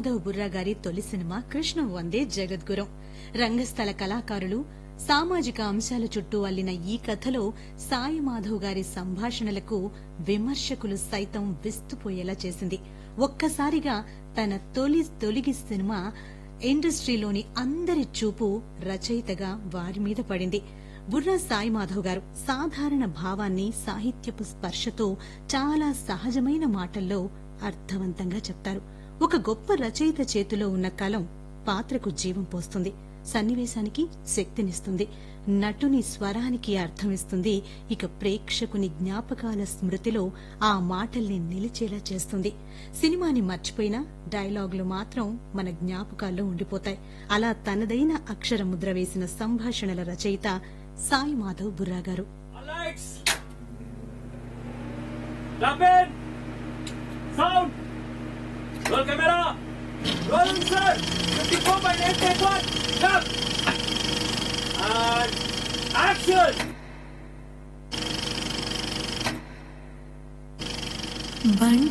మాధవ్ బుర్రా గారి తొలి సినిమా కృష్ణ వందే జగద్గురం రంగస్థల కళాకారులు సామాజిక అంశాల చుట్టూ అల్లిన ఈ కథలో సాయి మాధవ్ గారి సంభాషణలకు విమర్శకులు సైతం విస్తుపోయేలా చేసింది ఒక్కసారిగా తన తొలి తొలిగి సినిమా ఇండస్ట్రీలోని అందరి చూపు రచయితగా వారి మీద పడింది బుర్రా సాయి మాధవ్ గారు సాధారణ భావాన్ని సాహిత్యపు స్పర్శతో చాలా సహజమైన మాటల్లో అర్థవంతంగా చెప్తారు ఒక గొప్ప రచయిత చేతిలో ఉన్న కలం పాత్రకు జీవం పోస్తుంది సన్నివేశానికి శక్తినిస్తుంది నటుని స్వరానికి అర్థమిస్తుంది ఇక ప్రేక్షకుని జ్ఞాపకాల స్మృతిలో ఆ మాటల్ని నిలిచేలా చేస్తుంది సినిమాని మర్చిపోయినా డైలాగులు మాత్రం మన జ్ఞాపకాల్లో ఉండిపోతాయి అలా తనదైన అక్షర ముద్ర వేసిన సంభాషణల రచయిత సాయి మాధవ్ బుర్రా గారు All lights. Drop in. Sound. Roll camera. Rolling sir. 54 by 8 take one. Stop. And action. బండి